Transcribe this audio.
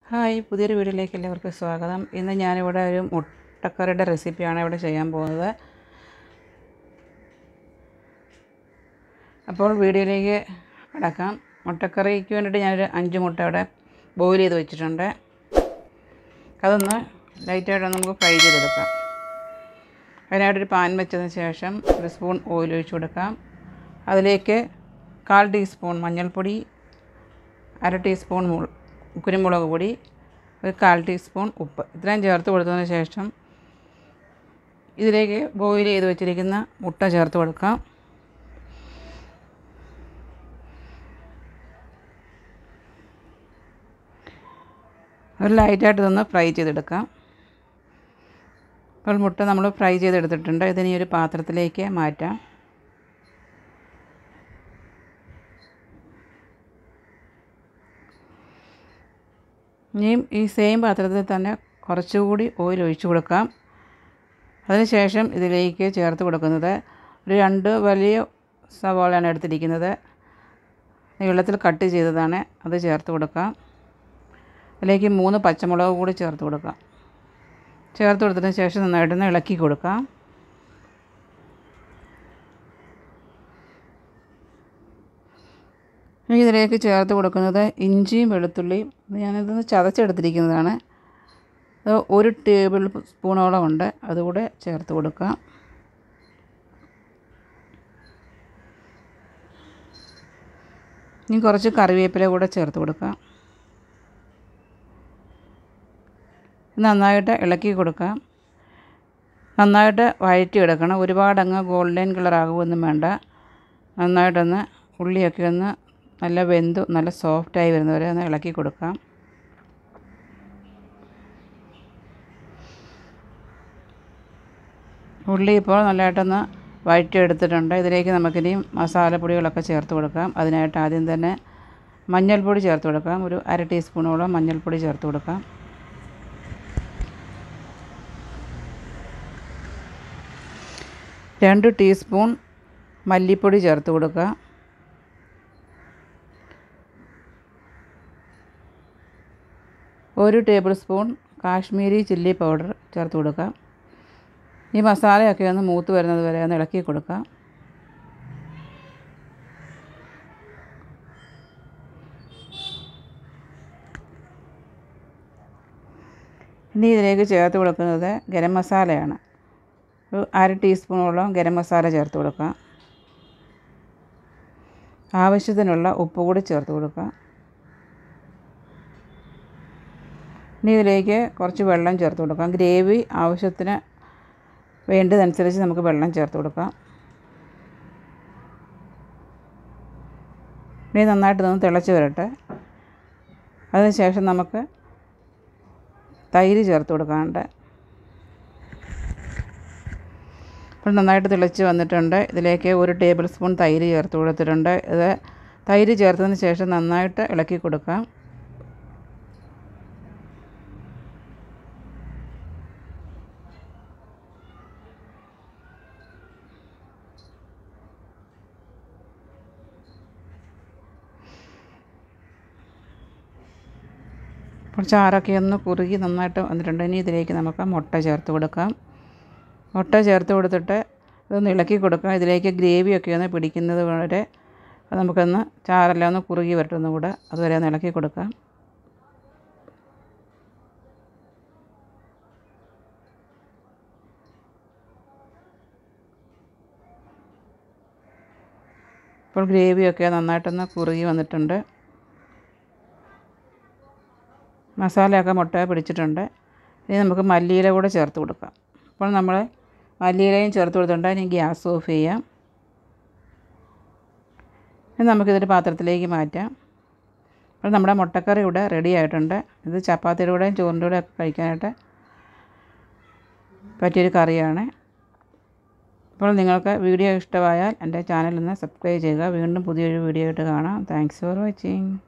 hi പുതിയൊരു വീഡിയോയിലേക്ക് എല്ലാവർക്കും സ്വാഗതം ഇന്ന് ഞാനിവിടെ ഒരു മുട്ടക്കറിയുടെ റെസിപ്പിയാണ് ഇവിടെ ചെയ്യാൻ പോകുന്നത് അപ്പോൾ വീഡിയോയിലേക്ക് കടക്കാം മുട്ടക്കറിക്ക് വേണ്ടിയിട്ട് ഞാനൊരു അഞ്ച് മുട്ട ഇവിടെ ബോയിൽ ചെയ്ത് വെച്ചിട്ടുണ്ട് അതൊന്ന് ലൈറ്റായിട്ട് നമുക്ക് ഫ്രൈ ചെയ്തെടുക്കാം അതിനായിട്ടൊരു പാൻ വെച്ചതിന് ശേഷം ഒരു സ്പൂൺ ഓയിൽ ഒഴിച്ച് കൊടുക്കാം അതിലേക്ക് കാൽ ടീസ്പൂൺ മഞ്ഞൾപ്പൊടി അര ടീസ്പൂൺ മുൾ കുരുമുളക് പൊടി ഒരു കാൽ ടീസ്പൂൺ ഉപ്പ് ഇത്രയും ചേർത്ത് കൊടുത്തതിന് ശേഷം ഇതിലേക്ക് ബോയിൽ ചെയ്ത് വെച്ചിരിക്കുന്ന മുട്ട ചേർത്ത് കൊടുക്കാം ഒരു ലൈറ്റായിട്ട് ഇതൊന്ന് ഫ്രൈ ചെയ്തെടുക്കാം അപ്പോൾ മുട്ട നമ്മൾ ഫ്രൈ ചെയ്തെടുത്തിട്ടുണ്ട് ഇതിനി ഒരു പാത്രത്തിലേക്ക് മാറ്റാം ഇനിയും ഈ സെയിം പാത്രത്തിൽ തന്നെ കുറച്ചുകൂടി ഓയിൽ ഒഴിച്ച് കൊടുക്കാം അതിനുശേഷം ഇതിലേക്ക് ചേർത്ത് കൊടുക്കുന്നത് ഒരു രണ്ട് വലിയ സവാളയാണ് എടുത്തിരിക്കുന്നത് നീളത്തിൽ കട്ട് ചെയ്തതാണ് അത് ചേർത്ത് കൊടുക്കാം അതിലേക്ക് മൂന്ന് പച്ചമുളക് കൂടി ചേർത്ത് കൊടുക്കാം ചേർത്ത് കൊടുത്തതിന് ശേഷം നന്നായിട്ടൊന്ന് ഇളക്കി കൊടുക്കാം ഇനി ഇതിലേക്ക് ചേർത്ത് കൊടുക്കുന്നത് ഇഞ്ചിയും വെളുത്തുള്ളിയും ഇത് ഞാനിതൊന്ന് ചതച്ചെടുത്തിരിക്കുന്നതാണ് അത് ഒരു ടേബിൾ സ്പൂണോളം ഉണ്ട് അതുകൂടെ ചേർത്ത് കൊടുക്കാം ഇനി കുറച്ച് കറിവേപ്പില കൂടെ ചേർത്ത് കൊടുക്കാം നന്നായിട്ട് ഇളക്കി കൊടുക്കാം നന്നായിട്ട് വഴറ്റി എടുക്കണം ഒരുപാട് അങ്ങ് ഗോൾഡൻ കളർ ആകുമൊന്നും വേണ്ട നന്നായിട്ടൊന്ന് ഉള്ളിയൊക്കെ ഒന്ന് നല്ല വെന്ത് നല്ല സോഫ്റ്റായി വരുന്നവരെ ഒന്ന് ഇളക്കി കൊടുക്കാം ഉള്ളി ഇപ്പോൾ നല്ലതായിട്ടൊന്ന് വഴറ്റിയെടുത്തിട്ടുണ്ട് ഇതിലേക്ക് നമുക്കിനി മസാലപ്പൊടികളൊക്കെ ചേർത്ത് കൊടുക്കാം അതിനായിട്ട് ആദ്യം തന്നെ മഞ്ഞൾപ്പൊടി ചേർത്ത് കൊടുക്കാം ഒരു അര ടീസ്പൂണോളം മഞ്ഞൾപ്പൊടി ചേർത്ത് കൊടുക്കാം രണ്ട് ടീസ്പൂൺ മല്ലിപ്പൊടി ചേർത്ത് കൊടുക്കുക ഒരു tablespoon Kashmiri chilli powder ചേർത്ത് കൊടുക്കാം ഈ മസാലയൊക്കെ ഒന്ന് മൂത്ത് വരുന്നത് വരെ ഒന്ന് ഇളക്കി കൊടുക്കാം ഇനി ഇതിലേക്ക് ചേർത്ത് കൊടുക്കുന്നത് ഗരം മസാലയാണ് ഒരു അര ടീസ്പൂണോളം ഗരം മസാല ചേർത്ത് കൊടുക്കാം ആവശ്യത്തിനുള്ള ഉപ്പ് കൂടി ചേർത്ത് കൊടുക്കാം ഇനി ഇതിലേക്ക് കുറച്ച് വെള്ളം ചേർത്ത് കൊടുക്കാം ഗ്രേവി ആവശ്യത്തിന് വേണ്ടതനുസരിച്ച് നമുക്ക് വെള്ളം ചേർത്ത് കൊടുക്കാം ഇനി നന്നായിട്ട് നിന്ന് തിളച്ച് വരട്ടെ അതിനുശേഷം നമുക്ക് തൈര് ചേർത്ത് കൊടുക്കാനുണ്ട് അപ്പോൾ നന്നായിട്ട് തിളച്ച് വന്നിട്ടുണ്ട് ഇതിലേക്ക് ഒരു ടേബിൾ സ്പൂൺ തൈര് ചേർത്ത് കൊടുത്തിട്ടുണ്ട് ഇത് തൈര് ചേർത്തതിന് ശേഷം നന്നായിട്ട് ഇളക്കി കൊടുക്കാം അപ്പോൾ ചാറൊക്കെ ഒന്ന് കുറുകി നന്നായിട്ട് വന്നിട്ടുണ്ട് ഇനി ഇതിലേക്ക് നമുക്ക് മുട്ട ചേർത്ത് കൊടുക്കാം മുട്ട ചേർത്ത് കൊടുത്തിട്ട് ഇതൊന്ന് ഇളക്കി കൊടുക്കാം ഇതിലേക്ക് ഗ്രേവിയൊക്കെ ഒന്ന് പിടിക്കുന്നത് വരെ നമുക്കൊന്ന് ചാറെല്ലാം ഒന്ന് കുറുകി വരട്ടുന്ന കൂടെ അതുവരെ ഒന്ന് ഇളക്കി കൊടുക്കാം ഇപ്പോൾ ഗ്രേവിയൊക്കെ നന്നായിട്ടൊന്ന് കുറുകി വന്നിട്ടുണ്ട് മസാലയൊക്കെ മുട്ട പിടിച്ചിട്ടുണ്ട് ഇനി നമുക്ക് മല്ലിയില കൂടെ ചേർത്ത് കൊടുക്കാം അപ്പോൾ നമ്മൾ മല്ലിയിലയും ചേർത്ത് കൊടുത്തിട്ടുണ്ട് ഇനി ഗ്യാസ് ഓഫ് ചെയ്യാം ഇനി നമുക്കിതൊരു പാത്രത്തിലേക്ക് മാറ്റാം അപ്പോൾ നമ്മുടെ മുട്ടക്കറി ഇവിടെ റെഡി ആയിട്ടുണ്ട് ഇത് ചപ്പാത്തിയുടെ കൂടെയും ചോറിൻ്റെ കൂടെ ഒക്കെ കഴിക്കാനായിട്ട് പറ്റിയൊരു കറിയാണ് അപ്പോൾ നിങ്ങൾക്ക് വീഡിയോ ഇഷ്ടമായാൽ എൻ്റെ ചാനൽ ഒന്ന് സബ്സ്ക്രൈബ് ചെയ്യുക വീണ്ടും പുതിയൊരു വീഡിയോ ആയിട്ട് കാണാം താങ്ക്സ് ഫോർ വാച്ചിങ്